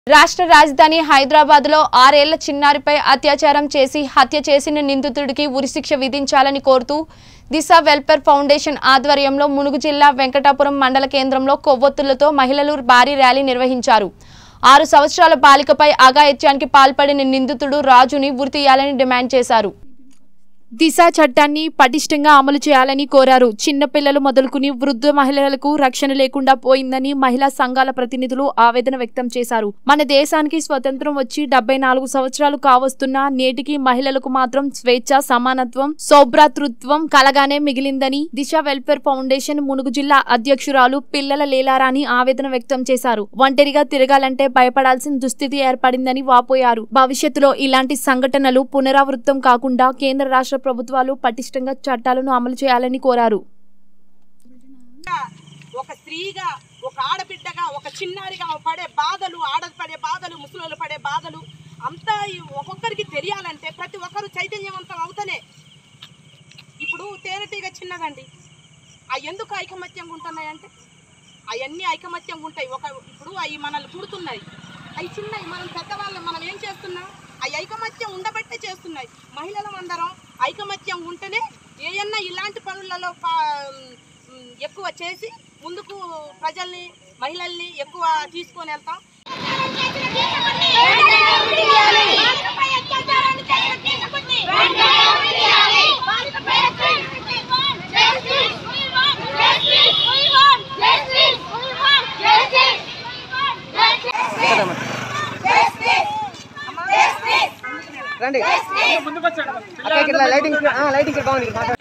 రాష్ట్ర రాజధాని హైదరాబాద్ లో ఆరేళ్ల చిన్నారిపై అత్యాచారం చేసి హత్య చేసిన నిందితుడికి ఉరిశిక్ష విధించాలని కోరుతూ దిశ వెల్ఫేర్ ఫౌండేషన్ ఆధ్వర్యంలో మునుగు జిల్లా వెంకటాపురం మండల కేంద్రంలో కొవ్వొత్తులతో మహిళలు భారీ ర్యాలీ నిర్వహించారు ఆరు సంవత్సరాల బాలికపై అఘాయిత్యానికి పాల్పడిన నిందితుడు రాజుని ఉరి తీయాలని డిమాండ్ చేశారు దిశ చట్టాన్ని పటిష్టంగా అమలు చేయాలని కోరారు చిన్నపిల్లలు మొదలుకుని వృద్ధ మహిళలకు రక్షణ లేకుండా పోయిందని మహిళా సంఘాల ప్రతినిధులు ఆవేదన వ్యక్తం చేశారు మన దేశానికి స్వతంత్రం వచ్చి డెబ్బై నాలుగు సంవత్సరాలు కావస్తున్నా నేటికి మహిళలకు మాత్రం స్వేచ్ఛ సమానత్వం సౌభ్రాతృత్వం కలగానే మిగిలిందని దిశ వెల్ఫేర్ ఫౌండేషన్ మునుగు జిల్లా అధ్యక్షురాలు పిల్లల లేలారాని ఆవేదన వ్యక్తం చేశారు ఒంటరిగా తిరగాలంటే భయపడాల్సిన దుస్థితి ఏర్పడిందని వాపోయారు భవిష్యత్తులో ఇలాంటి సంఘటనలు పునరావృతం కాకుండా కేంద్ర రాష్ట్ర ప్రభుత్వాలు పటిష్టంగా చట్టాలను అమలు చేయాలని కోరారు ఒక స్త్రీగా ఒక ఆడబిడ్డగా ఒక చిన్నారిగా ఆమె పడే బాధలు ఆడ పడే బాధలు ముసలోళ్ళు పడే బాధలు అంతా ఈ ఒక్కొక్కరికి తెలియాలంటే ప్రతి ఒక్కరు చైతన్యవంతం అవుతనే ఇప్పుడు తేనెటీగ చిన్నదండి అవి ఎందుకు ఐకమత్యంగా ఉంటున్నాయంటే అవన్నీ ఐకమత్యంగా ఉంటాయి ఒక ఇప్పుడు అవి మనల్ని పుడుతున్నాయి అవి చిన్నవి మనం పెద్దవాళ్ళం మనం ఏం చేస్తున్నాం అవి ఐకమత్యం ఉండబట్టే చేస్తున్నాయి మహిళలం అందరం ఐకమత్యం ఉంటేనే ఏయన్నా ఇలాంటి పనులలో పా- ఉమ్, ఎక్కువ చేసి ముందుకు ప్రజల్ని మహిళల్ని ఎక్కువ తీసుకొని వెళ్తాం రండి అక్కడికి ఇట్లా లైటింగ్ ఆ, లైటింగ్ ఇక్కడ బాగుంది ఇక్కడ మాట్లాడు.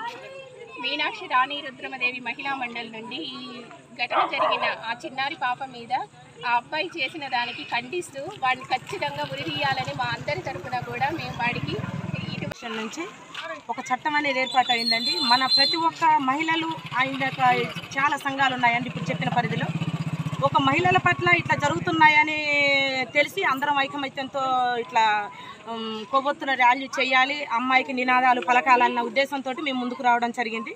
మీనాక్షి రాణి రుద్రమదేవి మహిళా మండలి నుండి ఈ ఘటన జరిగిన ఆ చిన్నారి పాప మీద ఆ అబ్బాయి చేసిన దానికి ఖండిస్తూ వాడిని ఖచ్చితంగా ఉరి తీయాలని మా అందరి తరపున కూడా మేము వాడికి ఇటు విషయం నుంచి ఒక చట్టం అనేది ఏర్పాటు అయిందండి మన ప్రతి ఒక్క మహిళలు ఆయన యొక్క చాలా సంఘాలు ఉన్నాయండి ఇప్పుడు చెప్పిన పరిధిలో ఒక మహిళల పట్ల ఇట్లా జరుగుతున్నాయని తెలిసి అందరం ఐకమత్యంతో ఇట్లా ఉమ్, కొవ్వొత్తుల ర్యాలీ చేయాలి అమ్మాయికి నినాదాలు పలకాలన్న ఉద్దేశంతో మేము ముందుకు రావడం జరిగింది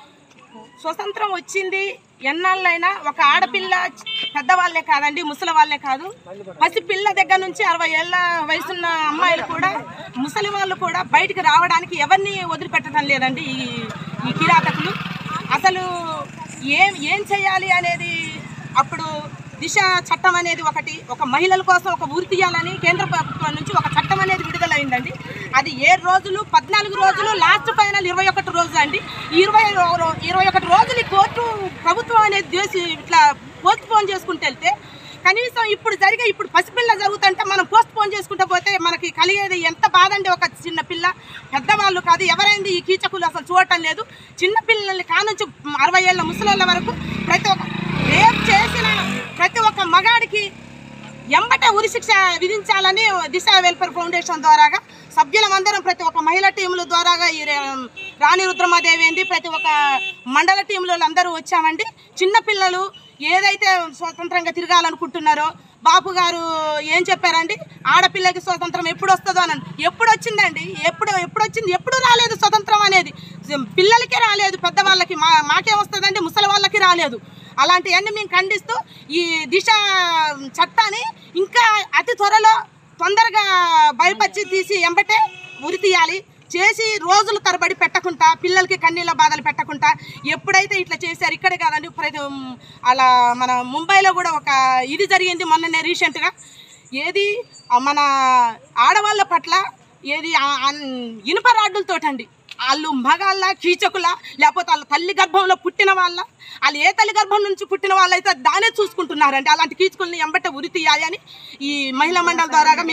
స్వతంత్రం వచ్చింది ఎన్నాళ్ళైనా ఒక ఆడపిల్ల పెద్దవాళ్ళే కాదండి ముసలి వాళ్ళే కాదు పసి పిల్ల దగ్గర నుంచి అరవై ఏళ్ళ వయసున్న అమ్మాయిలు కూడా ముసలి వాళ్ళు కూడా బయటికి రావడానికి ఎవరిని వదిలిపెట్టడం లేదండి ఈ ఈ కిరాతకులు అసలు ఏం ఏం చేయాలి అనేది అప్పుడు దిశ చట్టం అనేది ఒకటి ఒక మహిళల కోసం ఒక ఊరి తీయాలని కేంద్ర ప్రభుత్వం నుంచి ఒక చట్టం అనేది విడుదలైందండి అది ఏ రోజులు పద్నాలుగు రోజులు లాస్ట్ ఫైనల్ ఇరవై ఒకటి రోజు అండి ఈ ఇరవై రో- రో- ఇరవై ఒకటి రోజులు ఈ కోర్టు ప్రభుత్వం అనేది చేసి ఇట్లా పోస్ట్ పోన్ చేసుకుంటూ వెళ్తే కనీసం ఇప్పుడు జరిగే ఇప్పుడు పసిపిల్ల జరుగుతుంటే మనం పోస్ట్ పోన్ చేసుకుంటూ పోతే మనకి కలిగేది ఎంత బాధ అండి ఒక చిన్న పిల్ల పెద్దవాళ్ళు కాదు ఎవరైంది ఈ కీచకులు అసలు చూడటం లేదు చిన్న పిల్లల్ని కానుంచి అరవై ఏళ్ళ ముసలోళ్ళ వరకు ప్రతి ఒక్క రేప్ చేసిన ప్రతి ఒక్క మగాడికి ఎంబట ఉరిశిక్ష విధించాలని దిశ వెల్ఫేర్ ఫౌండేషన్ ద్వారాగా సభ్యులమందరం ప్రతి ఒక్క మహిళా టీముల ద్వారాగా ఈ రే- రాణి రుద్రమాదేవి అండి ప్రతి ఒక్క మండల టీంలో అందరూ వచ్చామండి చిన్నపిల్లలు ఏదైతే స్వతంత్రంగా తిరగాలనుకుంటున్నారో బాపు గారు ఏం చెప్పారండి ఆడపిల్లకి స్వతంత్రం ఎప్పుడు వస్తుందో అని ఎప్పుడు వచ్చిందండి ఎప్పుడు ఎప్పుడు వచ్చింది ఎప్పుడు రాలేదు స్వతంత్రం అనేది పిల్లలకే రాలేదు పెద్దవాళ్ళకి మా మాకే వస్తుందండి ముసలి వాళ్ళకి రాలేదు అలాంటివన్నీ మేము ఖండిస్తూ ఈ దిశ చట్టాన్ని ఇంకా అతి త్వరలో తొందరగా బయపచ్చి తీసి ఎంబటే ఉరి తీయాలి చేసి రోజుల తరబడి పెట్టకుండా పిల్లలకి కన్నీళ్ళ బాధలు పెట్టకుండా ఎప్పుడైతే ఇట్లా చేశారు ఇక్కడే కాదండి ప్రతి అలా మన ముంబైలో కూడా ఒక ఇది జరిగింది మొన్ననే రీసెంట్గా ఏది ఆ మన ఆడవాళ్ళ పట్ల ఏది ఆ- ఆ ఇనుప రాడ్డులతోటండి వాళ్ళు మగాళ్ళ కీచకుల లేకపోతే వాళ్ళ తల్లి గర్భంలో పుట్టిన వాళ్ళ వాళ్ళు ఏ తల్లి గర్భం నుంచి పుట్టిన వాళ్ళైతే దానే చూసుకుంటున్నారండి అలాంటి కీచకుల్ని ఎంబట ఉరి తీయాలి అని ఈ మహిళా మండలి ద్వారా